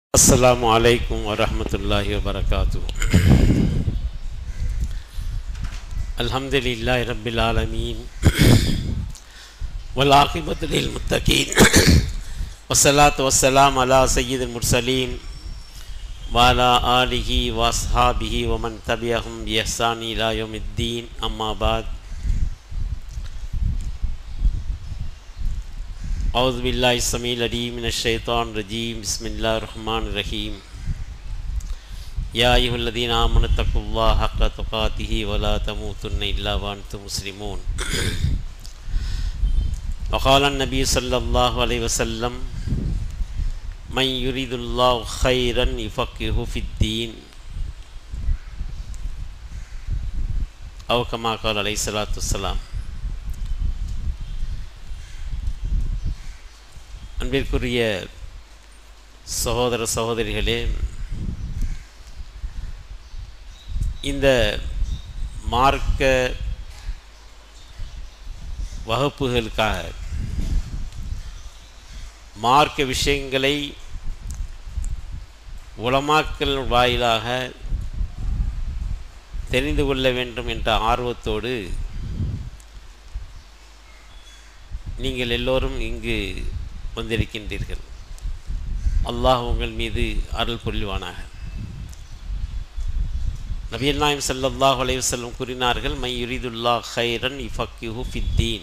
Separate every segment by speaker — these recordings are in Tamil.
Speaker 1: السلام عليكم ورحمة الله وبركاته الحمد لله رب العالمين والعاقبة للمتقين والصلاة والسلام على سيد المرسلين وعلى آله وأصحابه ومن تبعهم بإحسان إلى يوم الدين أما بعد أعوذ بالله السميع العليم من الشيطان الرجيم بسم الله الرحمن الرحيم يا أيها الذين آمنوا اتقوا الله حق تقاته ولا تموتن إلا وأنتم مسلمون وقال النبي صلى الله عليه وسلم من يريد الله خيرا يفقهه في الدين أو كما قال عليه الصلاة والسلام அன்பிற்குரிய சகோதர சகோதரிகளே இந்த மார்க்க வகுப்புகளுக்காக மார்க்க விஷயங்களை உலமாக்கல் வாயிலாக தெரிந்து கொள்ள வேண்டும் என்ற ஆர்வத்தோடு நீங்கள் எல்லோரும் இங்கு வந்திருக்கின்றீர்கள் அல்லாஹ் உங்கள் மீது அருள் புரிவானாக நபியல் நாயம் சல்லல்லாஹ் அலைவசல்லம் கூறினார்கள் மை யுரிதுல்லா ஹைரன் இஃபக்யூஹு ஃபித்தீன்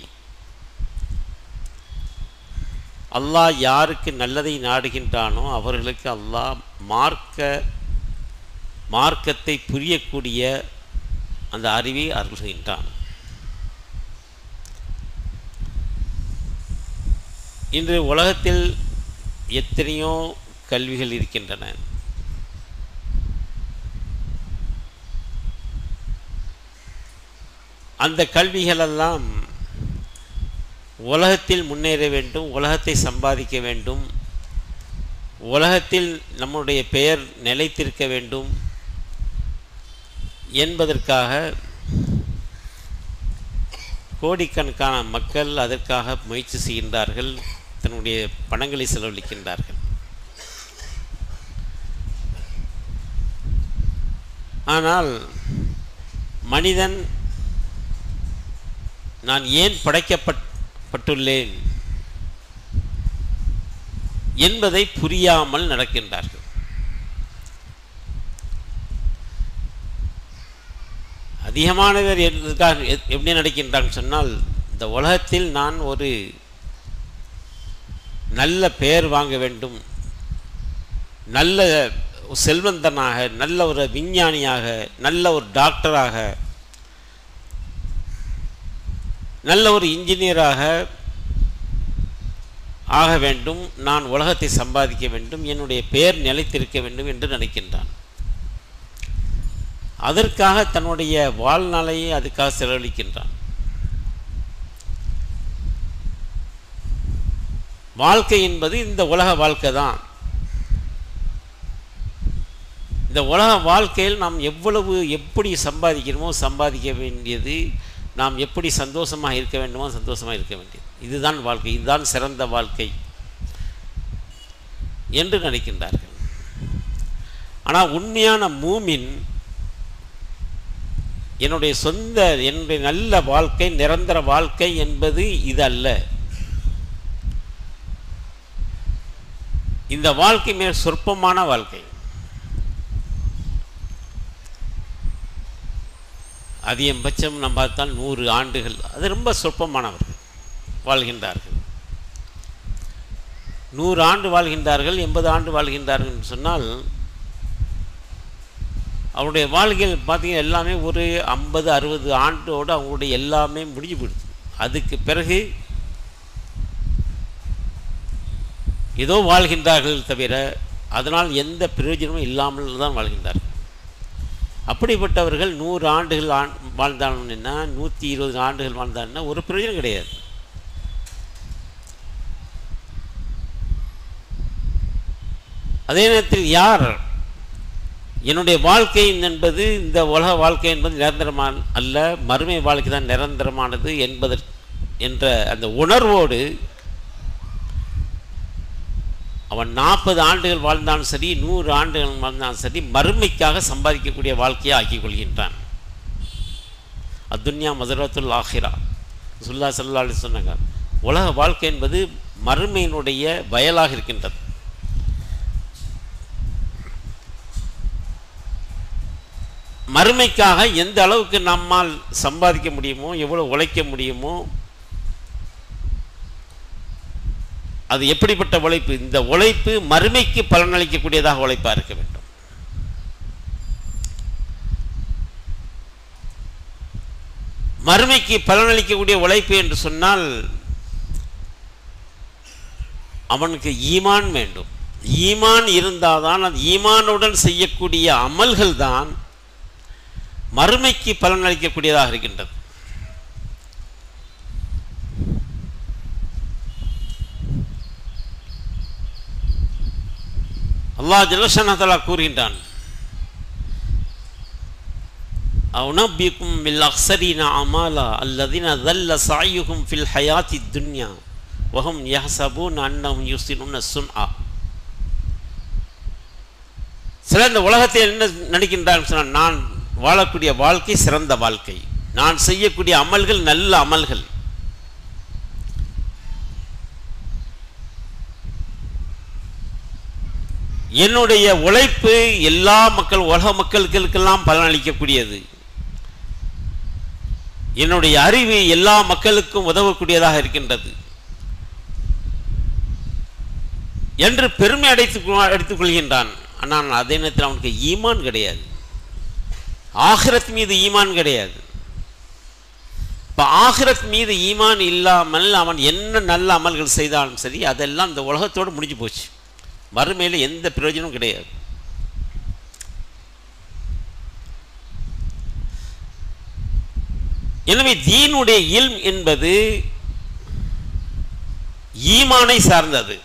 Speaker 1: அல்லாஹ் யாருக்கு நல்லதை நாடுகின்றானோ அவர்களுக்கு அல்லாஹ் மார்க்க மார்க்கத்தை புரியக்கூடிய அந்த அறிவை அருள்கின்றான் இன்று உலகத்தில் எத்தனையோ கல்விகள் இருக்கின்றன அந்த கல்விகளெல்லாம் உலகத்தில் முன்னேற வேண்டும் உலகத்தை சம்பாதிக்க வேண்டும் உலகத்தில் நம்முடைய பெயர் நிலைத்திருக்க வேண்டும் என்பதற்காக கோடிக்கணக்கான மக்கள் அதற்காக முயற்சி செய்கின்றார்கள் தன்னுடைய பணங்களை செலவழிக்கின்றார்கள் ஆனால் மனிதன் நான் ஏன் படைக்கப்பட்டுள்ளேன் என்பதை புரியாமல் நடக்கின்றார்கள் அதிகமானவர் எதற்காக எப்படி நடக்கின்றான்னு சொன்னால் இந்த உலகத்தில் நான் ஒரு நல்ல பெயர் வாங்க வேண்டும் நல்ல செல்வந்தனாக நல்ல ஒரு விஞ்ஞானியாக நல்ல ஒரு டாக்டராக நல்ல ஒரு இன்ஜினியராக ஆக வேண்டும் நான் உலகத்தை சம்பாதிக்க வேண்டும் என்னுடைய பெயர் நிலைத்திருக்க வேண்டும் என்று நினைக்கின்றான் அதற்காக தன்னுடைய வாழ்நாளையே அதுக்காக செலவழிக்கின்றான் வாழ்க்கை என்பது இந்த உலக வாழ்க்கை தான் இந்த உலக வாழ்க்கையில் நாம் எவ்வளவு எப்படி சம்பாதிக்கிறோமோ சம்பாதிக்க வேண்டியது நாம் எப்படி சந்தோஷமாக இருக்க வேண்டுமோ சந்தோஷமாக இருக்க வேண்டியது இதுதான் வாழ்க்கை இதுதான் சிறந்த வாழ்க்கை என்று நினைக்கின்றார்கள் ஆனால் உண்மையான மூமின் என்னுடைய சொந்த என்னுடைய நல்ல வாழ்க்கை நிரந்தர வாழ்க்கை என்பது இது அல்ல இந்த வாழ்க்கை மிக சொற்பமான வாழ்க்கை அதிகபட்சம் நம்ம பார்த்தால் நூறு ஆண்டுகள் அது ரொம்ப சொற்பமானவர்கள் வாழ்கின்றார்கள் நூறு ஆண்டு வாழ்கின்றார்கள் எண்பது ஆண்டு வாழ்கின்றார்கள் என்று சொன்னால் அவருடைய வாழ்க்கையில் பார்த்தீங்கன்னா எல்லாமே ஒரு ஐம்பது அறுபது ஆண்டோடு அவங்களுடைய எல்லாமே முடிஞ்சு போயிடுது அதுக்கு பிறகு ஏதோ வாழ்கின்றார்கள் தவிர அதனால் எந்த பிரயோஜனமும் இல்லாமல் தான் வாழ்கின்றார்கள் அப்படிப்பட்டவர்கள் நூறு ஆண்டுகள் ஆண் வாழ்ந்தாங்கன்னா நூற்றி இருபது ஆண்டுகள் வாழ்ந்தாங்கன்னா ஒரு பிரயோஜனம் கிடையாது அதே நேரத்தில் யார் என்னுடைய வாழ்க்கை என்பது இந்த உலக வாழ்க்கை என்பது நிரந்தரமான அல்ல மறுமை வாழ்க்கை தான் நிரந்தரமானது என்பதற்கு என்ற அந்த உணர்வோடு அவன் நாற்பது ஆண்டுகள் வாழ்ந்தாலும் சரி நூறு ஆண்டுகள் வாழ்ந்தாலும் சரி மறுமைக்காக சம்பாதிக்கக்கூடிய வாழ்க்கையை ஆக்கிக் கொள்கின்றான் அத்துன்யா மதுரத்துல் ஆஹிரா சுல்லா சல்லா அலி சொன்னாங்க உலக வாழ்க்கை என்பது மறுமையினுடைய வயலாக இருக்கின்றது மறுமைக்காக எந்த அளவுக்கு நம்மால் சம்பாதிக்க முடியுமோ எவ்வளோ உழைக்க முடியுமோ அது எப்படிப்பட்ட உழைப்பு இந்த உழைப்பு மறுமைக்கு பலனளிக்கக்கூடியதாக உழைப்பாக இருக்க வேண்டும் மறுமைக்கு பலனளிக்கக்கூடிய உழைப்பு என்று சொன்னால் அவனுக்கு ஈமான் வேண்டும் ஈமான் இருந்தால்தான் அந்த ஈமானுடன் செய்யக்கூடிய அமல்கள் தான் மறுமைக்கு பலனளிக்கக்கூடியதாக இருக்கின்றது அல்லாஹ் ஜலசனதலா கூறுகின்றான் أنبئكم بالأخسرين أعمالا الذين ضل سعيهم في الحياة الدنيا وهم يحسبون أنهم يحسنون صنعا சில இந்த உலகத்தில் என்ன நினைக்கின்றான் சொன்னால் நான் வாழக்கூடிய வாழ்க்கை சிறந்த வாழ்க்கை நான் செய்யக்கூடிய அமல்கள் நல்ல அமல்கள் என்னுடைய உழைப்பு எல்லா மக்கள் உலக மக்களுக்கெல்லாம் பலனளிக்கக்கூடியது என்னுடைய அறிவு எல்லா மக்களுக்கும் உதவக்கூடியதாக இருக்கின்றது என்று பெருமை அடைத்து எடுத்துக் கொள்கின்றான் ஆனால் அதே நேரத்தில் அவனுக்கு ஈமான் கிடையாது ஆகிரத் மீது ஈமான் கிடையாது இப்போ ஆகிரத் மீது ஈமான் இல்லாமல் அவன் என்ன நல்ல அமல்கள் செய்தாலும் சரி அதெல்லாம் இந்த உலகத்தோடு முடிஞ்சு போச்சு மறுமையில் எந்த பிரயோஜனமும் கிடையாது எனவே தீனுடைய இல்ம் என்பது ஈமானை சார்ந்தது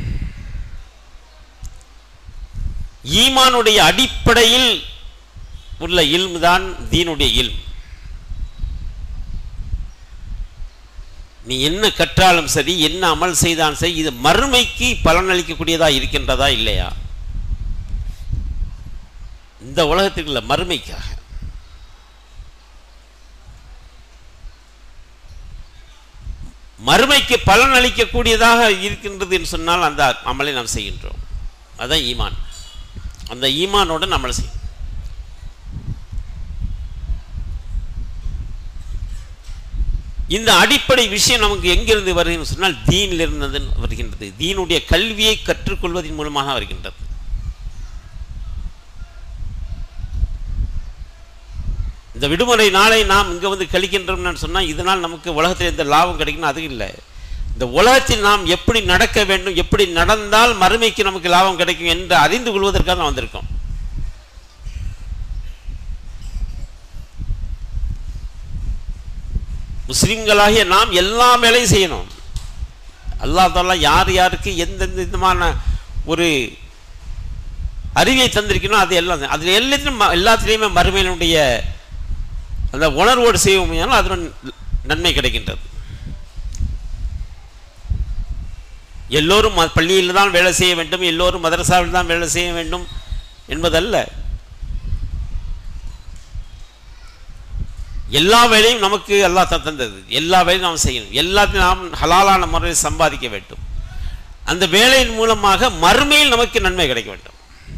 Speaker 1: ஈமானுடைய அடிப்படையில் உள்ள இல்ம் தான் தீனுடைய இல்ம் நீ என்ன கற்றாலும் சரி என்ன அமல் செய்தாலும் சரி இது மறுமைக்கு பலனளிக்கக்கூடியதா இருக்கின்றதா இல்லையா இந்த உலகத்துக்கு இல்லை மறுமைக்காக மறுமைக்கு பலன் அளிக்கக்கூடியதாக இருக்கின்றது என்று சொன்னால் அந்த அமலை நாம் செய்கின்றோம் அதான் ஈமான் அந்த ஈமானோட நம்மளை செய்யும் இந்த அடிப்படை விஷயம் நமக்கு எங்கிருந்து வருகிறது சொன்னால் தீனிலிருந்து வருகின்றது தீனுடைய கல்வியை கற்றுக்கொள்வதன் மூலமாக வருகின்றது இந்த விடுமுறை நாளை நாம் இங்கே வந்து கழிக்கின்றோம்னு சொன்னால் இதனால் நமக்கு உலகத்தில் எந்த லாபம் கிடைக்கணும் அது இல்லை இந்த உலகத்தில் நாம் எப்படி நடக்க வேண்டும் எப்படி நடந்தால் மறுமைக்கு நமக்கு லாபம் கிடைக்கும் என்று அறிந்து கொள்வதற்காக நாம் வந்திருக்கோம் முஸ்லிம்களாகிய நாம் எல்லா வேலையும் செய்யணும் அல்லா தாலா யார் யாருக்கு எந்தெந்த விதமான ஒரு அறிவியை தந்திருக்கணும் அது எல்லாம் அதில் எல்லாத்திலும் எல்லாத்திலையுமே மறுமையினுடைய அந்த உணர்வோடு செய்வோம் அதனுடன் நன்மை கிடைக்கின்றது எல்லோரும் பள்ளியில் தான் வேலை செய்ய வேண்டும் எல்லோரும் மதரசாவில் தான் வேலை செய்ய வேண்டும் என்பதல்ல எல்லா வேலையும் நமக்கு அல்லா தந்தது எல்லா வேலையும் நாம் செய்யணும் எல்லாத்தையும் நாம் ஹலாலான முறையில் சம்பாதிக்க வேண்டும் அந்த வேலையின் மூலமாக மறுமையில் நமக்கு நன்மை கிடைக்க வேண்டும்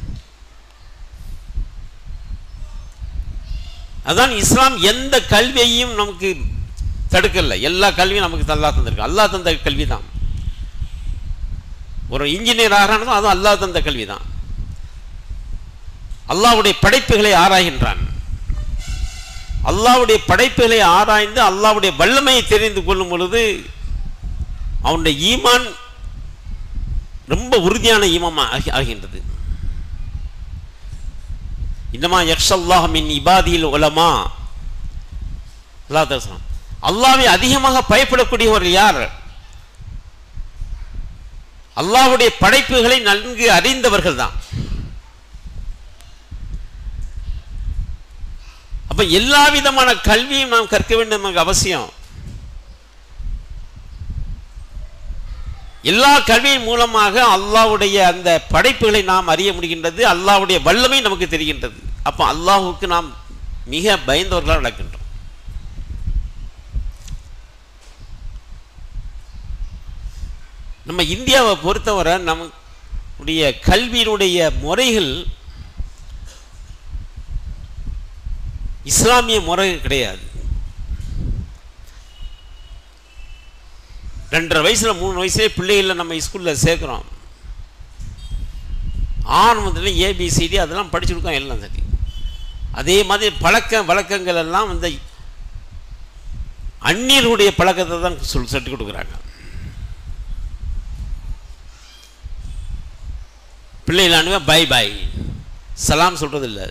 Speaker 1: அதான் இஸ்லாம் எந்த கல்வியையும் நமக்கு தடுக்கல எல்லா கல்வியும் நமக்கு அல்லா தந்திருக்கு அல்லா தந்த கல்வி தான் ஒரு இன்ஜினியர் ஆகிறானதும் அதுவும் அல்லா தந்த கல்வி தான் அல்லாவுடைய படைப்புகளை ஆராய்கின்றான் அல்லாவுடைய படைப்புகளை ஆராய்ந்து அல்லாவுடைய வல்லமையை தெரிந்து கொள்ளும் பொழுது அவனுடைய ஈமான் ரொம்ப உறுதியான ஈமமா ஆகின்றது இன்னமா யக்ஷல்லாஹ் மின் இபாதியில் உலமா அல்லாஹ் அல்லாவை அதிகமாக பயப்படக்கூடியவர் யார் அல்லாவுடைய படைப்புகளை நன்கு அறிந்தவர்கள் தான் அப்ப எல்லா விதமான கல்வியும் நாம் கற்க வேண்டும் நமக்கு அவசியம் எல்லா கல்வியின் மூலமாக அல்லாஹ்வுடைய அந்த படைப்புகளை நாம் அறிய முடிகின்றது அல்லாஹ்வுடைய வல்லமை நமக்கு தெரிகின்றது அப்போ அல்லாஹ்வுக்கு நாம் மிக பயந்தவர்களாக நடக்கின்றோம் நம்ம இந்தியாவை பொறுத்தவரை நம்முடைய கல்வியினுடைய முறைகள் இஸ்லாமிய முறை கிடையாது ரெண்டரை வயசுல மூணு வயசுலேயே பிள்ளைகளை நம்ம ஸ்கூலில் சேர்க்குறோம் ஆரம்பத்தில் ஏபிசிடி அதெல்லாம் படிச்சுருக்கோம் எல்லாம் சரி அதே மாதிரி பழக்க வழக்கங்கள் எல்லாம் வந்து அந்நியர்களுடைய பழக்கத்தை தான் சொல் சொல்லி கொடுக்குறாங்க பிள்ளைகள் அனுப்ப பை பை சலாம் சொல்கிறது இல்லை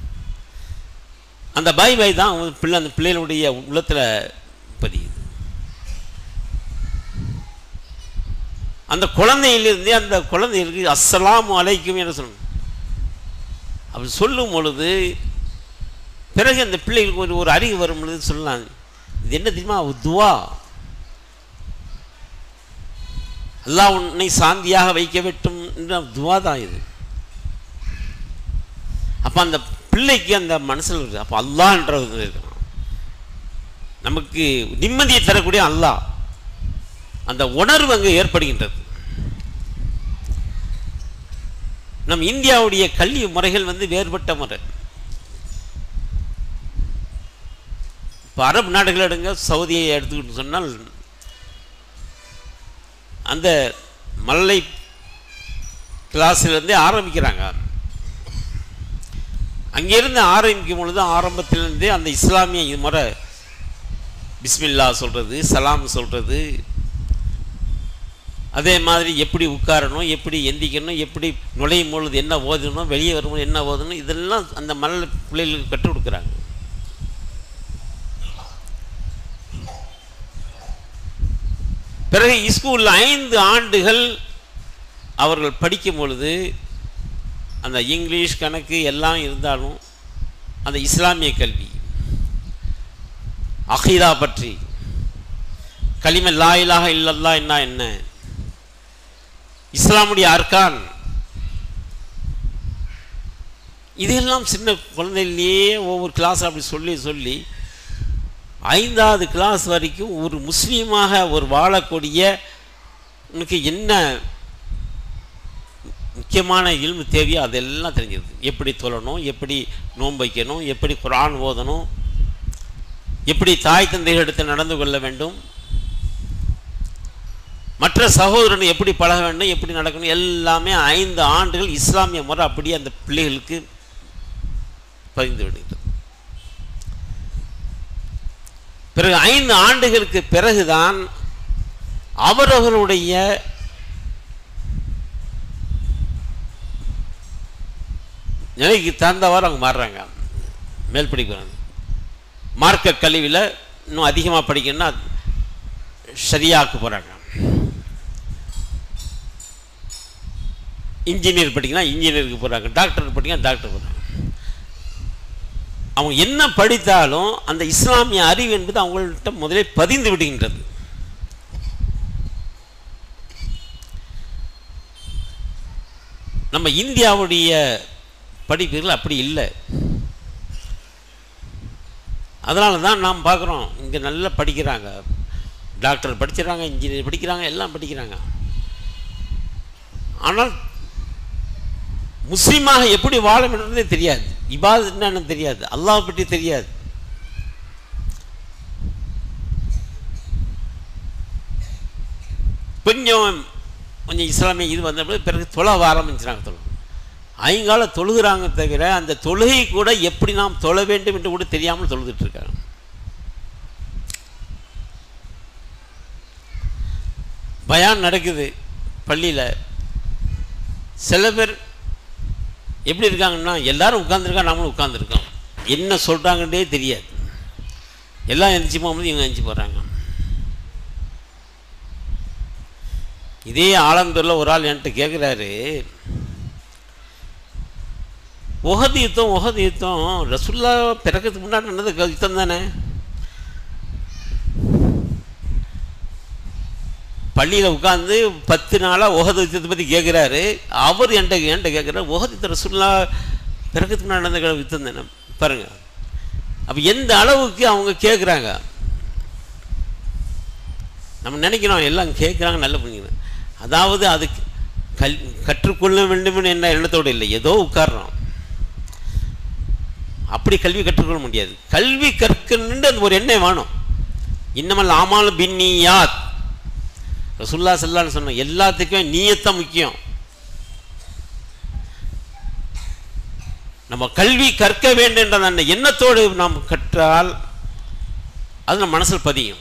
Speaker 1: அந்த பை பை தான் அவங்க பிள்ளை அந்த பிள்ளைகளுடைய உள்ளத்தில் பதியுது அந்த குழந்தையிலிருந்தே அந்த குழந்தைகளுக்கு அஸ்ஸலாமு அலைக்கும் என்று சொல்லணும் அப்படி சொல்லும் பொழுது பிறகு அந்த பிள்ளைகளுக்கு ஒரு ஒரு அறிவு வரும் பொழுது சொல்லலாம் இது என்ன தெரியுமா ஒரு துவா அல்லாஹ் உன்னை சாந்தியாக வைக்க வேண்டும் என்ற துவா தான் இது அப்போ அந்த பிள்ளைக்கு அந்த மனசில் இருக்குது அப்போ அல்லாஹ்ன்றது இருக்கணும் நமக்கு நிம்மதியை தரக்கூடிய அல்லாஹ் அந்த உணர்வு அங்கே ஏற்படுகின்றது நம் இந்தியாவுடைய கல்வி முறைகள் வந்து வேறுபட்ட முறை இப்போ அரபு நாடுகள் எடுங்க சவுதியை எடுத்துக்கிட்டு சொன்னால் அந்த மல்லை கிளாஸிலிருந்தே ஆரம்பிக்கிறாங்க அங்கிருந்து ஆரம்பிக்கும் பொழுது ஆரம்பத்திலிருந்தே அந்த இஸ்லாமிய இது முறை பிஸ்மில்லா சொல்கிறது சலாம் சொல்கிறது அதே மாதிரி எப்படி உட்காரணும் எப்படி எந்திக்கணும் எப்படி நுழையும் பொழுது என்ன ஓதணும் வெளியே வரும்போது என்ன ஓதணும் இதெல்லாம் அந்த மல்ல பிள்ளைகளுக்கு கற்றுக் கொடுக்குறாங்க பிறகு ஸ்கூலில் ஐந்து ஆண்டுகள் அவர்கள் படிக்கும் பொழுது அந்த இங்கிலீஷ் கணக்கு எல்லாம் இருந்தாலும் அந்த இஸ்லாமிய கல்வி அகீதா பற்றி கலிம லா இலாஹ இல்லல்லா என்ன என்ன இஸ்லாமுடைய அர்கான் இதெல்லாம் சின்ன குழந்தையிலேயே ஒவ்வொரு கிளாஸ் அப்படி சொல்லி சொல்லி ஐந்தாவது கிளாஸ் வரைக்கும் ஒரு முஸ்லீமாக ஒரு வாழக்கூடிய உனக்கு என்ன முக்கியமான இல்மு தேவையோ அதெல்லாம் தெரிஞ்சிருது எப்படி தொழணும் எப்படி நோன்பு வைக்கணும் எப்படி குரான் ஓதணும் எப்படி தாய் தந்தைகளிடத்தில் நடந்து கொள்ள வேண்டும் மற்ற சகோதரன் எப்படி பழக வேண்டும் எப்படி நடக்கணும் எல்லாமே ஐந்து ஆண்டுகள் இஸ்லாமிய முறை அப்படியே அந்த பிள்ளைகளுக்கு பதிந்து விடுகிறது பிறகு ஐந்து ஆண்டுகளுக்கு பிறகுதான் அவரவர்களுடைய நிலைக்கு தகுந்தவாறு அவங்க மாறுறாங்க மேல் படிக்கிறாங்க மார்க்க கல்வியில் இன்னும் அதிகமாக படிக்கணும்னா சரியாக்கு போகிறாங்க இன்ஜினியர் படிக்கணும் இன்ஜினியருக்கு போகிறாங்க டாக்டர் படிக்கணும் டாக்டர் போகிறாங்க அவங்க என்ன படித்தாலும் அந்த இஸ்லாமிய அறிவு என்பது அவங்கள்ட்ட முதலே பதிந்து விடுகின்றது நம்ம இந்தியாவுடைய படிப்புகள் அப்படி இல்லை அதனால தான் நாம் பார்க்குறோம் இங்கே நல்லா படிக்கிறாங்க டாக்டர் படிச்சிடறாங்க இன்ஜினியர் படிக்கிறாங்க எல்லாம் படிக்கிறாங்க ஆனால் முஸ்லீமாக எப்படி வாழ வேண்டும்னே தெரியாது இபாத் என்னன்னு தெரியாது அல்லாஹ் பற்றி தெரியாது கொஞ்சம் கொஞ்சம் இஸ்லாமிய இது வந்த பிறகு தொழ ஆரம்பிச்சுறாங்க தொழ ஐங்கால தொழுகிறாங்க தவிர அந்த தொழுகை கூட எப்படி நாம் தொழ வேண்டும் என்று கூட தெரியாமல் தொழுதுட்டு இருக்காங்க பயான் நடக்குது பள்ளியில் சில பேர் எப்படி இருக்காங்கன்னா எல்லாரும் உட்காந்துருக்கா நாமளும் உட்காந்துருக்கோம் என்ன சொல்கிறாங்கன்றே தெரியாது எல்லாம் எந்திரிச்சு போகும்போது இவங்க எந்திரிச்சு போகிறாங்க இதே ஆலந்தூரில் ஒரு ஆள் என்கிட்ட கேட்குறாரு உகது யுத்தம் உகது யுத்தம் ரசுல்லா பிறக்கிறதுக்கு முன்னாடி நடந்த யுத்தம் தானே பள்ளியில் உட்காந்து பத்து நாளாக உகது யுத்தத்தை பற்றி கேட்குறாரு அவர் என்கிட்ட என்கிட்ட கேட்குறாரு உகது யுத்த ரசுல்லா பிறக்கத்துக்கு நடந்த க- யுத்தம் தானே பாருங்கள் அப்போ எந்த அளவுக்கு அவங்க கேட்குறாங்க நம்ம நினைக்கிறோம் எல்லாம் கேட்குறாங்க நல்ல பண்ணிக்கிறோம் அதாவது அது கல் கற்றுக்கொள்ள வேண்டும் என்ற எண்ணத்தோடு இல்லை ஏதோ உட்கார்றோம் அப்படி கல்வி கற்றுக்கொள்ள முடியாது கல்வி கற்கணுன்ற அந்த ஒரு எண்ணம் வேணும் இன்னமல் ஆமால் பின்னியாத் ரசுல்லா சல்லான்னு சொன்ன எல்லாத்துக்கும் நீயத்தான் முக்கியம் நம்ம கல்வி கற்க வேண்டும் என்ற அந்த எண்ணத்தோடு நாம் கற்றால் அது நம்ம மனசில் பதியும்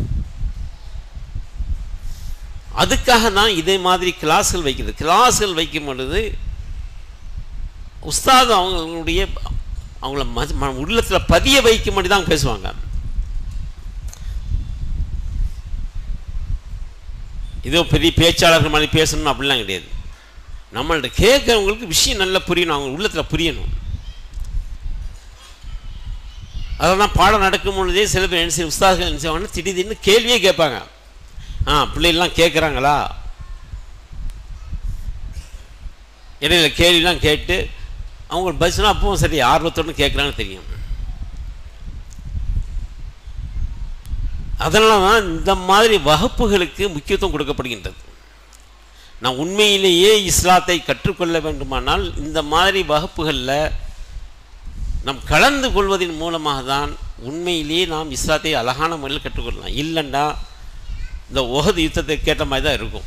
Speaker 1: அதுக்காக தான் இதே மாதிரி கிளாஸ்கள் வைக்கிறது கிளாஸ்கள் வைக்கும் பொழுது உஸ்தாது அவங்களுடைய அவங்கள ம- ம- உள்ளத்தில் பதிய வைக்கும் மட்டும் தான் பேசுவாங்க ஏதோ பெரிய பேச்சாளர்கள் மாதிரி பேசணும் அப்படிலாம் கிடையாது நம்மள்ட்ட கேட்குறவங்களுக்கு விஷயம் நல்லா புரியணும் அவங்க உள்ளத்தில் புரியணும் அதெல்லாம் பாடம் நடக்கும் பொழுதே சில பேர் என்ன செய்ய உஸ்தாதுகள் என்ன செய்வாங்கன்னா திடீர்னு கேள்வியே கேட்பாங்க ஆ பிள்ளைகள்லாம் கேட்குறாங்களா இடையில கேள்விலாம் கேட்டு அவங்க பதில்னா அப்பவும் சரி ஆர்வத்தோடு கேட்குறாங்கன்னு தெரியும் அதனால தான் இந்த மாதிரி வகுப்புகளுக்கு முக்கியத்துவம் கொடுக்கப்படுகின்றது நான் உண்மையிலேயே இஸ்லாத்தை கற்றுக்கொள்ள வேண்டுமானால் இந்த மாதிரி வகுப்புகளில் நாம் கலந்து கொள்வதன் மூலமாக தான் உண்மையிலேயே நாம் இஸ்லாத்தை அழகான முறையில் கற்றுக்கொள்ளலாம் இல்லைன்னா இந்த உகது யுத்தத்தை கேட்ட மாதிரி தான் இருக்கும்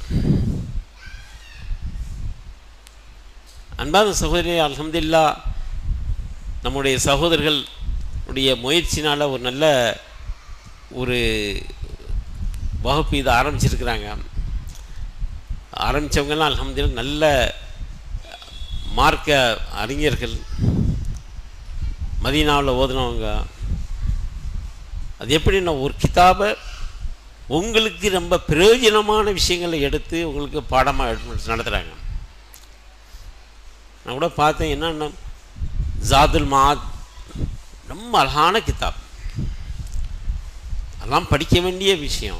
Speaker 1: அன்பான சகோதரி அல்ஹம்துலில்லா நம்முடைய சகோதரர்கள் உடைய முயற்சினால் ஒரு நல்ல ஒரு வகுப்பு இதை ஆரம்பிச்சிருக்கிறாங்க ஆரம்பித்தவங்கெல்லாம் அல்ஹம்துலில்லா நல்ல மார்க்க அறிஞர்கள் மதீனாவில் ஓதுனவங்க அது எப்படின்னா ஒரு கிதாபை உங்களுக்கு ரொம்ப பிரயோஜனமான விஷயங்களை எடுத்து உங்களுக்கு பாடமாக எடுத்து நடத்துகிறாங்க நான் கூட பார்த்தேன் என்னன்னா ஜாதுல் மாத் ரொம்ப அழகான கிதாப் அதெல்லாம் படிக்க வேண்டிய விஷயம்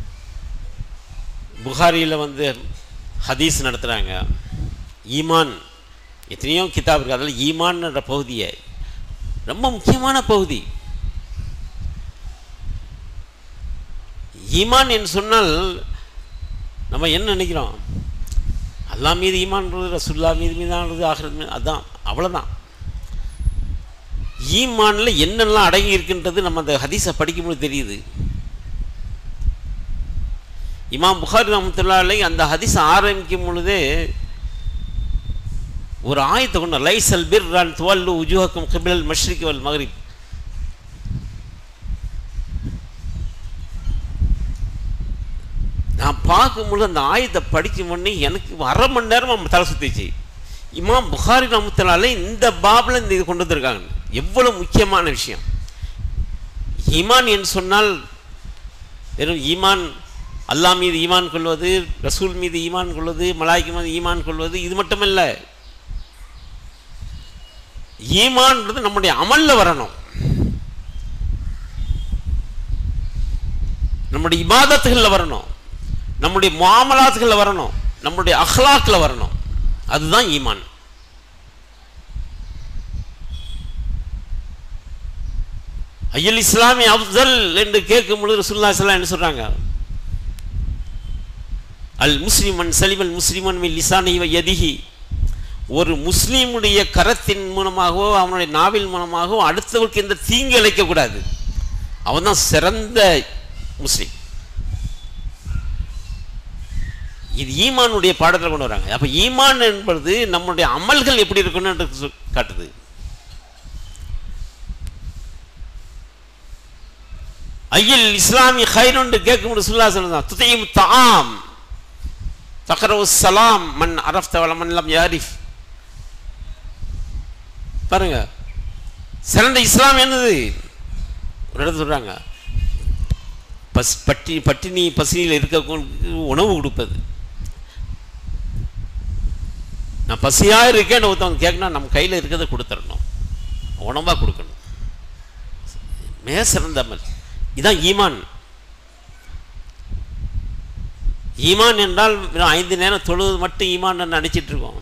Speaker 1: புகாரியில் வந்து ஹதீஸ் நடத்துகிறாங்க ஈமான் எத்தனையோ கிதாப் இருக்குது அதில் ஈமான்ன்ற பகுதியை ரொம்ப முக்கியமான பகுதி ஈமான் என்று சொன்னால் நம்ம என்ன நினைக்கிறோம் அல்லாஹ் மீது ஈமான்றது ரசுல்லா மீது மீதானது ஆகிறது மீது அதான் அவ்வளோதான் ஈமானில் என்னெல்லாம் அடங்கி இருக்கின்றது நம்ம அந்த ஹதீஸை படிக்கும்போது தெரியுது இமாம் புகாரி ரஹமத்துல்லாலை அந்த ஹதீஸ் ஆரம்பிக்கும் பொழுதே ஒரு ஆயத்தை கொண்டு லைசல் பிர் ரன் துவல்லு உஜுஹக்கும் கிபிலல் மஷ்ரிக் வல் மகரிப் நான் பார்க்கும்பொழுது அந்த ஆயத்தை படிக்கும் உடனே எனக்கு அரை மணி நேரம் தலை சுத்திச்சு இமாம் புகாரி ரமத்தினாலே இந்த பாபில் இந்த இது கொண்டு வந்திருக்காங்க எவ்வளவு முக்கியமான விஷயம் ஈமான் என்று சொன்னால் வெறும் ஈமான் அல்லாஹ் மீது ஈமான் கொள்வது ரசூல் மீது ஈமான் கொள்வது மலாய்க்கு மீது ஈமான் கொள்வது இது மட்டுமல்ல ஈமான்ன்றது நம்முடைய அமல்ல வரணும் நம்முடைய இபாதத்துகளில் வரணும் நம்முடைய மாமலாத்துகளில் வரணும் நம்முடைய அஹ்லாக்கில் வரணும் அதுதான் ஈமான் ஐயல் இஸ்லாமி அப்சல் என்று கேட்கும் பொழுது ரசூல்லா ஸல்லல்லாஹு என்ன சொல்றாங்க அல் முஸ்லிமன் சலிமல் முஸ்லிமன் மின் லிசானி வ யதிஹி ஒரு முஸ்லீமுடைய கரத்தின் மூலமாகவோ அவனுடைய நாவில் மூலமாகவோ அடுத்தவருக்கு எந்த தீங்கு இழைக்கக்கூடாது அவன் தான் சிறந்த முஸ்லீம் இது ஈமானுடைய பாடத்தில் கொண்டு வராங்க அப்போ ஈமான் என்பது நம்முடைய அமல்கள் எப்படி இருக்கணும் என்று சொ- காட்டுது ஐயில் இஸ்லாமி ஹைரொண்டு கேட்கும் சுல்லா சொல்லலாம் துதையும் தாம் தக்கரவு சலாம் மன் அரஃப்த வலமன் லம் யாரிஃப் பாருங்க சிறந்த இஸ்லாம் என்னது ஒரு இடத்துல சொல்றாங்க பஸ் பட்டி பட்டினி பசியில் இருக்கவங்களுக்கு உணவு கொடுப்பது நான் பசியாக இருக்கேன்னு ஒருத்தவங்க கேட்கணும் நம்ம கையில் இருக்கிறத கொடுத்துடணும் உணவாக கொடுக்கணும் மிக சிறந்த அமல் இதான் ஈமான் ஈமான் என்றால் வெறும் ஐந்து நேரம் தொழுவது மட்டும் ஈமான் நினச்சிட்டு இருக்கோம்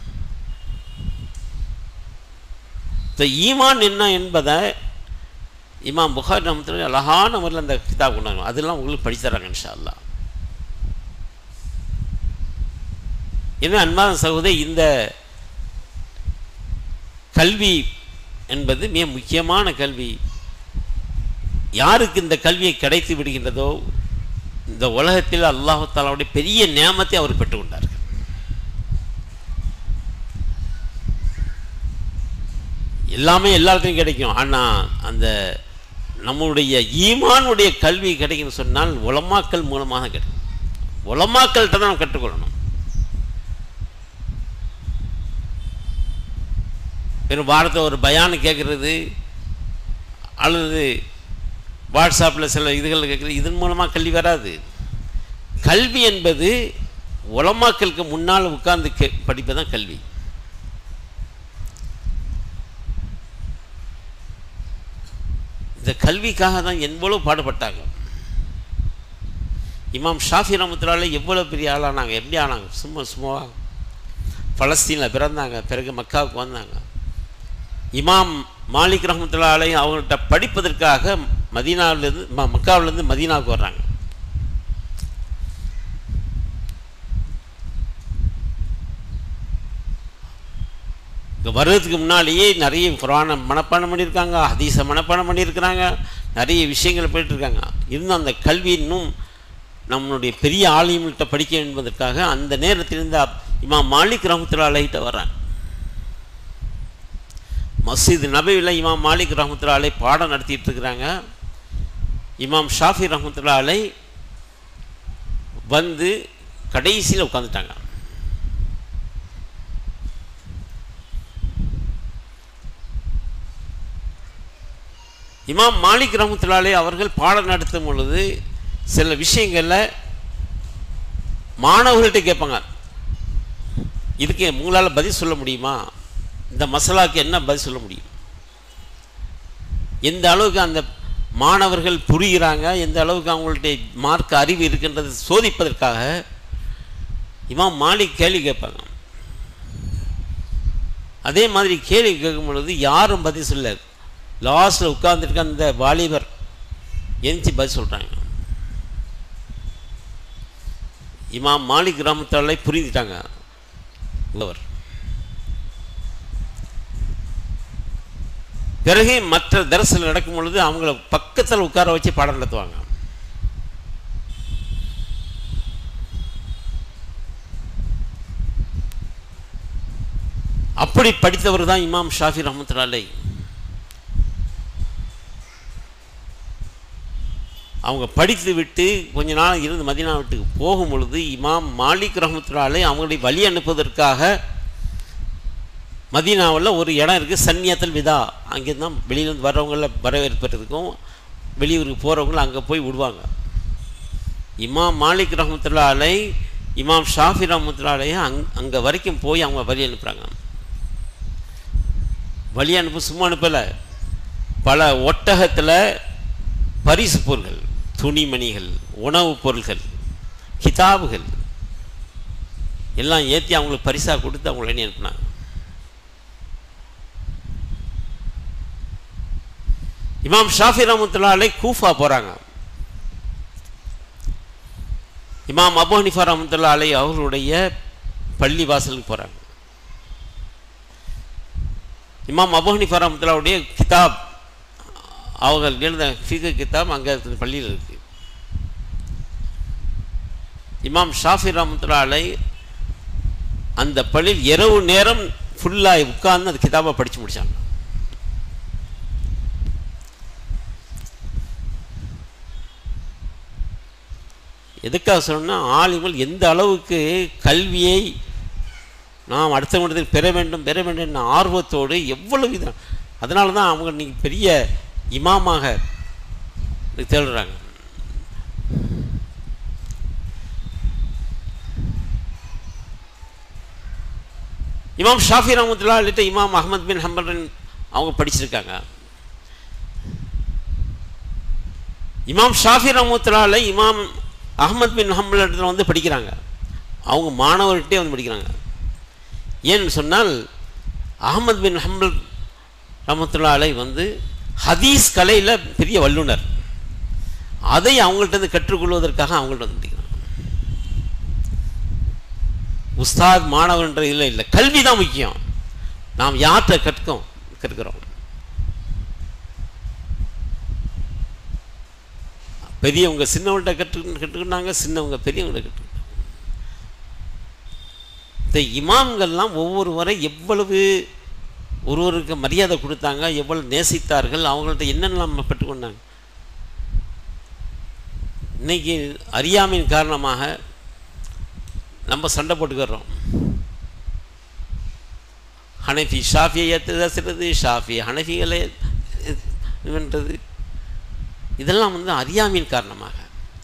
Speaker 1: இந்த ஈமான் என்ன என்பதை இமாம் புகார் ரஹமத்துல அழகான முறையில் அந்த கிதாப் கொண்டு வரும் அதெல்லாம் உங்களுக்கு படிச்சு தராங்க இன்ஷா அல்லாஹ் எனவே அன்பான சகோதரி இந்த கல்வி என்பது மிக முக்கியமான கல்வி யாருக்கு இந்த கல்வியை கிடைத்து விடுகின்றதோ இந்த உலகத்தில் அல்லாஹு தாலாவுடைய பெரிய நியாமத்தை அவர் பெற்றுக்கொண்டார்கள் எல்லாமே எல்லாத்தையும் கிடைக்கும் ஆனால் அந்த நம்முடைய ஈமானுடைய கல்வி கிடைக்குன்னு சொன்னால் உலமாக்கல் மூலமாக கிடைக்கும் உலமாக்கள்கிட்ட தான் நம்ம கற்றுக்கொள்ளணும் வெறும் வாரத்தை ஒரு பயானு கேட்குறது அல்லது வாட்ஸ்அப்பில் சில இதுகள் கேட்குறது இதன் மூலமாக கல்வி வராது கல்வி என்பது உலமாக்களுக்கு முன்னால் உட்கார்ந்து கே படிப்பு தான் கல்வி இந்த கல்விக்காக தான் எவ்வளவு பாடுபட்டாங்க இமாம் ஷாஃபி ரமத்துலால எவ்வளோ பெரிய ஆளானாங்க எப்படி ஆனாங்க சும்மா சும்மாவா பலஸ்தீனில் பிறந்தாங்க பிறகு மக்காவுக்கு வந்தாங்க இமாம் மாலிக் ரஹமத்துல்லாலையும் அவங்கள்ட்ட படிப்பதற்காக மதீனாவிலேருந்து ம மக்காவிலேருந்து மதீனாவுக்கு வர்றாங்க இங்கே வர்றதுக்கு முன்னாலேயே நிறைய குரானை மனப்பாடம் பண்ணியிருக்காங்க ஹதீஸை மனப்பாடம் பண்ணியிருக்கிறாங்க நிறைய விஷயங்கள் போயிட்டுருக்காங்க இருந்தும் அந்த கல்வி இன்னும் நம்மளுடைய பெரிய ஆலயங்கள்கிட்ட படிக்க என்பதற்காக அந்த நேரத்தில் இருந்த இமாம் மாலிக் ரஹமத்துல்லா அலைகிட்ட வர்றாங்க மஸ்ஜித் நபையில் இமாம் மாலிக் ரஹமத்துல்லா அலை பாடம் நடத்திட்டு இருக்கிறாங்க இமாம் ஷாஃபி ரஹமத்துல்லா அலை வந்து கடைசியில் உட்காந்துட்டாங்க இமாம் மாலிக் ரஹமத்துல்லாலே அவர்கள் பாடம் நடத்தும் பொழுது சில விஷயங்களில் மாணவர்கள்ட்ட கேட்பாங்க இதுக்கு உங்களால் பதில் சொல்ல முடியுமா இந்த மசாலாவுக்கு என்ன பதில் சொல்ல முடியும் எந்த அளவுக்கு அந்த மாணவர்கள் புரிகிறாங்க எந்த அளவுக்கு அவங்களுடைய மார்க் அறிவு இருக்கின்றது சோதிப்பதற்காக இமாம் மாலிக் கேள்வி கேட்பாங்க அதே மாதிரி கேள்வி கேட்கும் பொழுது யாரும் பதில் சொல்ல லாஸ்ட்டில் உட்கார்ந்துருக்க அந்த வாலிபர் எந்திச்சு பதில் சொல்கிறாங்க இமாம் மாலிக் கிராமத்தாலே புரிஞ்சுட்டாங்க அவர் பிறகு மற்ற தரிசனம் நடக்கும் பொழுது அவங்கள பக்கத்தில் உட்கார வச்சு பாடம் நடத்துவாங்க அப்படி படித்தவர் தான் இமாம் ஷாஃபி ரஹமத்துல்லாலை அவங்க படித்து விட்டு கொஞ்ச நாள் இருந்து மதினா வீட்டுக்கு போகும் பொழுது இமாம் மாலிக் ரஹமத்துல்லாலை அவங்களை வழி அனுப்புவதற்காக மதீனாவில் ஒரு இடம் இருக்குது சன்னியத்தல் விதா அங்கே தான் வெளியிலேருந்து வர்றவங்கள வரவேற்பதுக்கும் வெளியூருக்கு போகிறவங்கள அங்கே போய் விடுவாங்க இமாம் மாலிக் ரஹமத்துல்லா அலை இமாம் ஷாஃபி ரஹமத்துல்லா அலையை அங் அங்கே வரைக்கும் போய் அவங்க வழி அனுப்புகிறாங்க வழி அனுப்பு சும்மா அனுப்பலை பல ஒட்டகத்தில் பரிசு பொருள்கள் துணிமணிகள் உணவுப் பொருள்கள் கிதாபுகள் எல்லாம் ஏற்றி அவங்களுக்கு பரிசாக கொடுத்து அவங்கள எண்ணி அனுப்புனாங்க இமாம் ஷாஃபி ரஹமத்துல்லாலை கூஃபா போகிறாங்க இமாம் அபு ஹனிஃபா ரஹமத்துல்லா அலை அவர்களுடைய பள்ளி வாசலுக்கு போகிறாங்க இமாம் அபு ஹனிஃபா ரஹமத்துல்லாவுடைய கிதாப் அவங்க எழுத ஃபிகு கிதாப் அங்கே பள்ளியில் இருக்குது இமாம் ஷாஃபி ரஹமத்துல்லா அலை அந்த பள்ளியில் இரவு நேரம் ஃபுல்லாக உட்கார்ந்து அந்த கிதாபை படித்து முடித்தாங்க எதுக்காக சொன்னால் ஆலிம்கள் எந்த அளவுக்கு கல்வியை நாம் அடுத்த மனிதர் பெற வேண்டும் பெற வேண்டும் என்ற ஆர்வத்தோடு எவ்வளவு இது அதனால தான் அவங்க இன்னைக்கு பெரிய இமாமாக தேடுறாங்க இமாம் ஷாஃபி ரஹமத்துல்லா இல்லட்ட இமாம் அஹமத் பின் ஹம்பல் அவங்க படிச்சிருக்காங்க இமாம் ஷாஃபி ரஹமத்துல்லால இமாம் அகமது பின் ஹம்பல் இடத்துல வந்து படிக்கிறாங்க அவங்க மாணவர்கிட்டே வந்து படிக்கிறாங்க ஏன்னு சொன்னால் அகமது பின் ஹம்பல் ரமத்துல்லா அலை வந்து ஹதீஸ் கலையில் பெரிய வல்லுனர் அதை அவங்கள்ட்ட இருந்து கற்றுக்கொள்வதற்காக அவங்கள்ட்ட வந்து படிக்கிறாங்க உஸ்தாத் மாணவன்ற இதில் இல்லை கல்வி தான் முக்கியம் நாம் யார்கிட்ட கற்கும் கற்கிறோம் பெரியவங்க சின்னவங்கள்ட்ட கற்று கற்றுக்கிட்டாங்க சின்னவங்க பெரியவங்கள்ட்ட கற்றுக்கிட்டாங்க இந்த இமாம்கள்லாம் ஒவ்வொரு வரை எவ்வளவு ஒருவருக்கு மரியாதை கொடுத்தாங்க எவ்வளவு நேசித்தார்கள் அவங்கள்ட்ட என்னென்னலாம் பெற்றுக்கொண்டாங்க இன்னைக்கு அறியாமையின் காரணமாக நம்ம சண்டை போட்டுக்கிறோம் ஹனஃபி ஷாஃபியை ஏற்றுறது ஷாஃபி ஹனஃபிகளை இதுன்றது இதெல்லாம் வந்து அறியாமையின் காரணமாக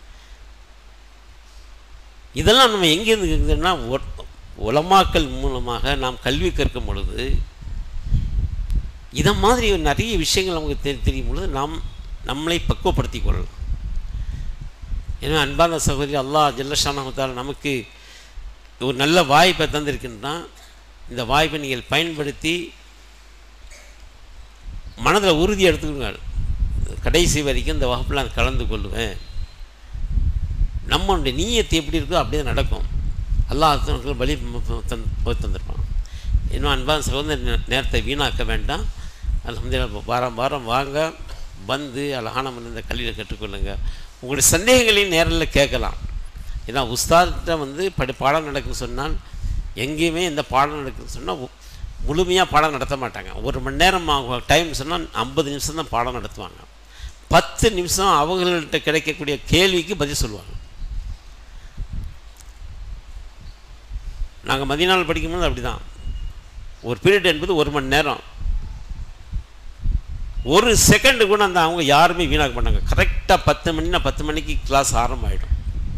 Speaker 1: இதெல்லாம் நம்ம எங்கேருந்து இருக்குதுன்னா உலமாக்கல் மூலமாக நாம் கல்வி கற்கும் பொழுது இதை மாதிரி நிறைய விஷயங்கள் நமக்கு தெரி தெரியும் பொழுது நாம் நம்மளை பக்குவப்படுத்திக் கொள்ளலாம் எனவே அன்பான சகோதரி அல்லாஹ் ஜல்லஷானத்தால் நமக்கு ஒரு நல்ல வாய்ப்பை தந்திருக்கின்றான் இந்த வாய்ப்பை நீங்கள் பயன்படுத்தி மனதில் உறுதி எடுத்துக்கோங்க கடைசி வரைக்கும் இந்த வகுப்பில் நான் கலந்து கொள்வேன் நம்மளுடைய நீயத்தை எப்படி இருக்கோ அப்படியே நடக்கும் அல்லாஹ் வழி தந் தந்திருப்பான் இன்னும் அன்பான சகோதர நேரத்தை வீணாக்க வேண்டாம் அலமதுல்லா வாரம் வாரம் வாங்க வந்து அழகான இந்த கல்வியில் கற்றுக்கொள்ளுங்க உங்களுடைய சந்தேகங்களையும் நேரில் கேட்கலாம் ஏன்னா உஸ்தாத்கிட்ட வந்து படி பாடம் நடக்குன்னு சொன்னால் எங்கேயுமே எந்த பாடம் நடக்குதுன்னு சொன்னால் முழுமையாக பாடம் நடத்த மாட்டாங்க ஒரு மணி நேரம் ஆகும் டைம் சொன்னால் ஐம்பது நிமிஷம் தான் பாடம் நடத்துவாங்க பத்து நிமிஷம் அவங்கள்ட்ட கிடைக்கக்கூடிய கேள்விக்கு பதில் சொல்லுவாங்க நாங்கள் மதிய படிக்கும்போது அப்படி தான் ஒரு பீரியட் என்பது ஒரு மணி நேரம் ஒரு செகண்டு கூட அந்த அவங்க யாருமே வீணாக்க மாட்டாங்க கரெக்டாக பத்து மணினா பத்து மணிக்கு கிளாஸ் ஆரம்பம் ஆகிடும்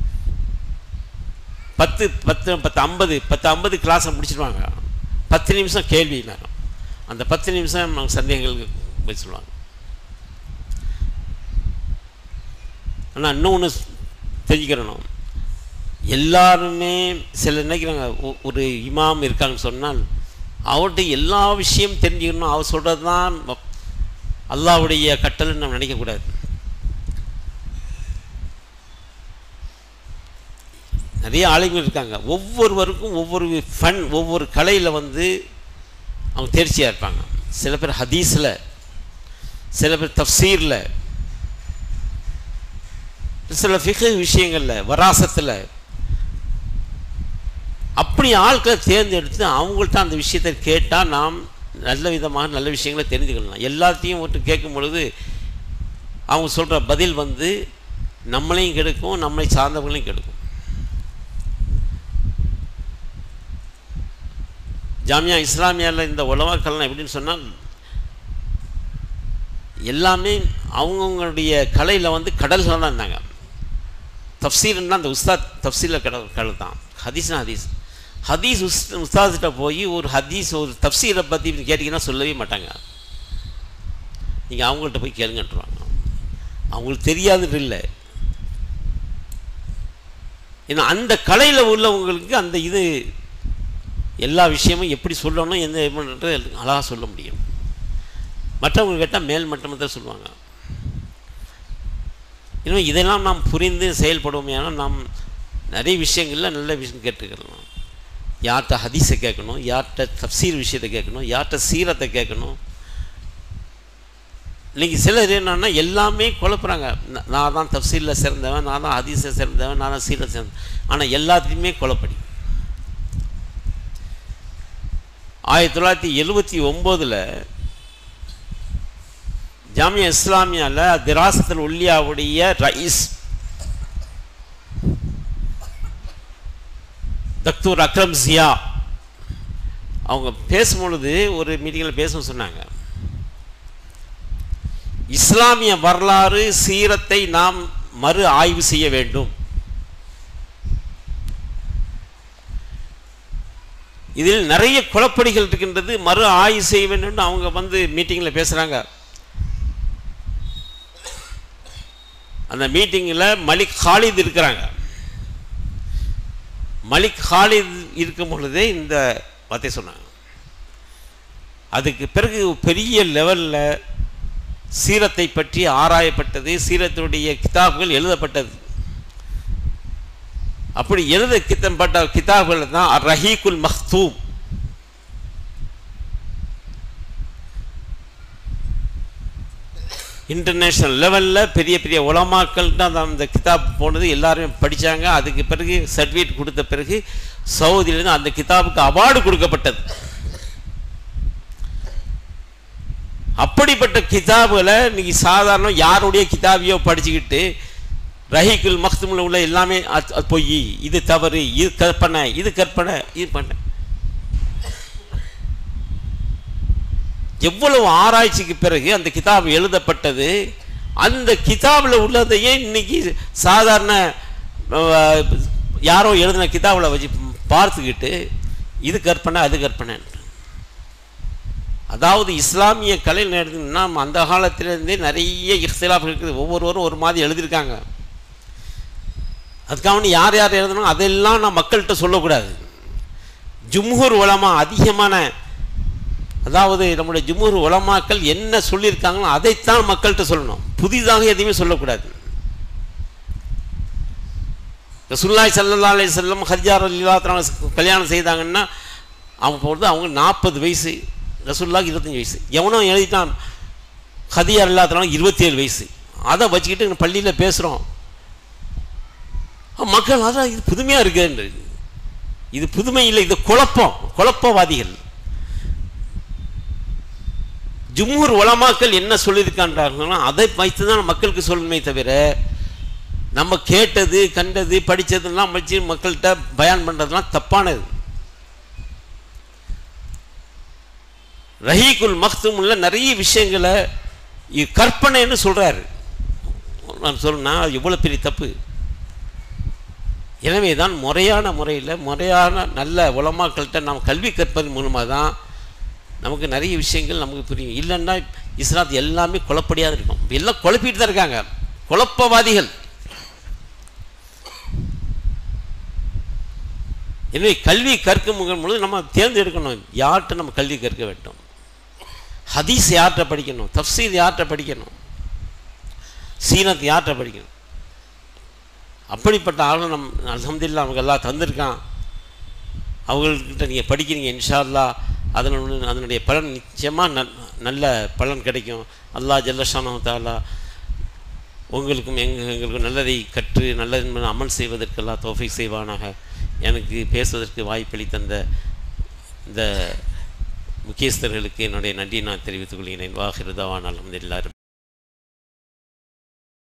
Speaker 1: பத்து பத்து பத்து ஐம்பது பத்து ஐம்பது கிளாஸை முடிச்சிடுவாங்க பத்து நிமிஷம் கேள்வி நேரம் அந்த பத்து நிமிஷம் அவங்க சந்தேகங்களுக்கு போய் சொல்லுவாங்க ஆனால் இன்னொன்று தெரிஞ்சுக்கிறணும் எல்லாருமே சில நினைக்கிறாங்க ஒரு இமாம் இருக்காங்கன்னு சொன்னால் அவர்கிட்ட எல்லா விஷயம் தெரிஞ்சுக்கணும் அவர் சொல்கிறது தான் அல்லாவுடைய கட்டளைன்னு நம்ம நினைக்கக்கூடாது நிறைய ஆளுங்கள் இருக்காங்க ஒவ்வொருவருக்கும் ஒவ்வொரு ஃபன் ஒவ்வொரு கலையில் வந்து அவங்க தேர்ச்சியாக இருப்பாங்க சில பேர் ஹதீஸில் சில பேர் தஃசீரில் சில ஃபிகு விஷயங்களில் வராசத்தில் அப்படி ஆட்களை தேர்ந்தெடுத்து அவங்கள்ட்ட அந்த விஷயத்தை கேட்டால் நாம் நல்ல விதமாக நல்ல விஷயங்களை தெரிஞ்சுக்கலாம் எல்லாத்தையும் ஒட்டு கேட்கும் பொழுது அவங்க சொல்கிற பதில் வந்து நம்மளையும் கெடுக்கும் நம்மளை சார்ந்தவங்களையும் கெடுக்கும் ஜாமியா இஸ்லாமியாவில் இந்த உலவாக்கள்லாம் எப்படின்னு சொன்னால் எல்லாமே அவங்கவுங்களுடைய கலையில் வந்து கடல்கள் தான் இருந்தாங்க தப்சீர்னா அந்த உஸ்தாத் தப்சீரில் கடல் கடல் தான் ஹதீஸ்னா ஹதீஸ் ஹதீஸ் உஸ் உஸ்தாத்கிட்ட போய் ஒரு ஹதீஸ் ஒரு தப்சீரை பற்றி கேட்டிங்கன்னா சொல்லவே மாட்டாங்க நீங்கள் அவங்கள்ட்ட போய் கேளுங்கன்ட்டுருவாங்க அவங்களுக்கு தெரியாதுன்னு இல்லை ஏன்னா அந்த கலையில் உள்ளவங்களுக்கு அந்த இது எல்லா விஷயமும் எப்படி சொல்லணும் எந்த அழகாக சொல்ல முடியும் மற்றவங்க கேட்டால் மேல் மட்டமாக தான் சொல்லுவாங்க இன்னும் இதெல்லாம் நாம் புரிந்து செயல்படுவோமே ஆனால் நாம் நிறைய விஷயங்களில் நல்ல விஷயம் கேட்டுக்கலாம் யார்கிட்ட ஹதீஸை கேட்கணும் யார்கிட்ட தப்சீர் விஷயத்தை கேட்கணும் யார்கிட்ட சீரத்தை கேட்கணும் இன்றைக்கி சிலர் என்னன்னா எல்லாமே குழப்புறாங்க நான் தான் தப்சீரில் சிறந்தவன் நான் தான் ஹதீஸை சிறந்தவன் நான் தான் சீரில் சிறந்தவன் ஆனால் எல்லாத்தையுமே குழப்படி ஆயிரத்தி தொள்ளாயிரத்தி எழுபத்தி ஒம்போதில் ஜாமியா இஸ்லாமியாவில் திராசத்தில் உள்ளியாவுடைய ரைஸ் தக்தூர் அக்ரம் ஜியா அவங்க பேசும்பொழுது ஒரு மீட்டிங்கில் பேச சொன்னாங்க இஸ்லாமிய வரலாறு சீரத்தை நாம் மறு ஆய்வு செய்ய வேண்டும் இதில் நிறைய குழப்படிகள் இருக்கின்றது மறு ஆய்வு செய்ய வேண்டும் அவங்க வந்து மீட்டிங்கில் பேசுகிறாங்க அந்த மீட்டிங்கில் மலிக் ஹாலித் இருக்கிறாங்க மலிக் ஹாலித் இருக்கும் பொழுதே இந்த வார்த்தை சொன்னாங்க அதுக்கு பிறகு பெரிய லெவலில் சீரத்தை பற்றி ஆராயப்பட்டது சீரத்துடைய கிதாபுகள் எழுதப்பட்டது அப்படி எழுத கித்தப்பட்ட கிதாபுகள் தான் ரஹீகுல் மக்தூம் இன்டர்நேஷ்னல் லெவலில் பெரிய பெரிய உலமாக்கள் தான் அந்த கிதாப் போனது எல்லாருமே படித்தாங்க அதுக்கு பிறகு சர்டிஃபிகேட் கொடுத்த பிறகு சவுதியிலேருந்து அந்த கிதாபுக்கு அவார்டு கொடுக்கப்பட்டது அப்படிப்பட்ட கிதாபுகளை இன்னைக்கு சாதாரண யாருடைய கிதாபியோ படிச்சுக்கிட்டு ரஹீக்குல் மக்துமில் உள்ள எல்லாமே அது- அது பொய் இது தவறு இது கற்பனை இது கற்பனை இது பண்ண எவ்வளவு ஆராய்ச்சிக்கு பிறகு அந்த கிதாப் எழுதப்பட்டது அந்த கிதாபில் உள்ளதையே இன்னைக்கு சாதாரண அஹ், யாரோ எழுதின கிதாபில் வச்சு பார்த்துக்கிட்டு இது கற்பனை அது கற்பனை அதாவது இஸ்லாமிய கலையில் எடுத்தீங்கன்னா அந்த காலத்திலேருந்தே நிறைய இஃப்திலாப் இருக்குது ஒவ்வொருவரும் ஒரு மாதிரி எழுதியிருக்காங்க அதுக்காக யார் யார் எழுதணும் அதெல்லாம் நான் மக்கள்கிட்ட சொல்லக்கூடாது ஜும்ஹூர் உலமா அதிகமான அதாவது நம்முடைய ஜும்ஹூர் உலமாக்கள் என்ன சொல்லியிருக்காங்களோ அதைத்தான் மக்கள்கிட்ட சொல்லணும் புதிதாக எதையுமே சொல்லக்கூடாது ரசுல்லாய் சல்லா அலி செல்லம் ஹரிஜார் அல்லா கல்யாணம் செய்தாங்கன்னா அவங்க பொழுது அவங்க நாற்பது வயசு ரசுல்லாக்கு இருபத்தஞ்சி வயசு எவனோ எழுதிட்டான் ஹதியார் இல்லாதனால இருபத்தி ஏழு வயசு அதை வச்சுக்கிட்டு பள்ளியில் பேசுகிறோம் மக்கள் அதான் இது புதுமையாக இருக்குன்ற இது புதுமை இல்லை இது குழப்பம் குழப்பவாதிகள் ஜும்ஹூர் உலமாக்கள் என்ன சொல்லியிருக்கான்றார்களோ அதை வைத்து தான் மக்களுக்கு சொல்லணுமே தவிர நம்ம கேட்டது கண்டது படித்ததெல்லாம் வச்சு மக்கள்கிட்ட பயான் பண்ணுறதுலாம் தப்பானது ரஹீகுல் மக்தூம்ல நிறைய விஷயங்களை இது கற்பனைன்னு சொல்கிறாரு நான் சொல்லணும்னா அது எவ்வளோ பெரிய தப்பு எனவே தான் முறையான முறையில் முறையான நல்ல உலமாக்கள்கிட்ட நாம் கல்வி கற்பதன் மூலமாக தான் நமக்கு நிறைய விஷயங்கள் நமக்கு புரியும் இல்லைன்னா இஸ்லாத் எல்லாமே குழப்படியாக இருக்கும் எல்லாம் குழப்பிட்டு தான் இருக்காங்க குழப்பவாதிகள் எனவே கல்வி கற்கும் பொழுது நம்ம தேர்ந்தெடுக்கணும் யார்கிட்ட நம்ம கல்வி கற்க வேண்டும் ஹதீஸ் யார்கிட்ட படிக்கணும் தஃசீர் யார்கிட்ட படிக்கணும் சீனத் யார்கிட்ட படிக்கணும் அப்படிப்பட்ட ஆளும் நம் அலமதுல்லா அவங்க எல்லாம் தந்திருக்கான் அவங்கள்கிட்ட நீங்கள் படிக்கிறீங்க இன்ஷா அல்லா அதனுடைய அதனுடைய பலன் நிச்சயமாக நல் நல்ல பலன் கிடைக்கும் அல்லாஹ் ஜல்லஷானு தாலா உங்களுக்கும் எங்க எங்களுக்கும் நல்லதை கற்று நல்லது அமல் செய்வதற்கெல்லாம் தோஃபை செய்வானாக எனக்கு பேசுவதற்கு வாய்ப்பளி தந்த இந்த முக்கியஸ்தர்களுக்கு என்னுடைய நன்றியை நான் தெரிவித்துக் கொள்கிறேன் வாஹிருதாவான் அலமதுல்லா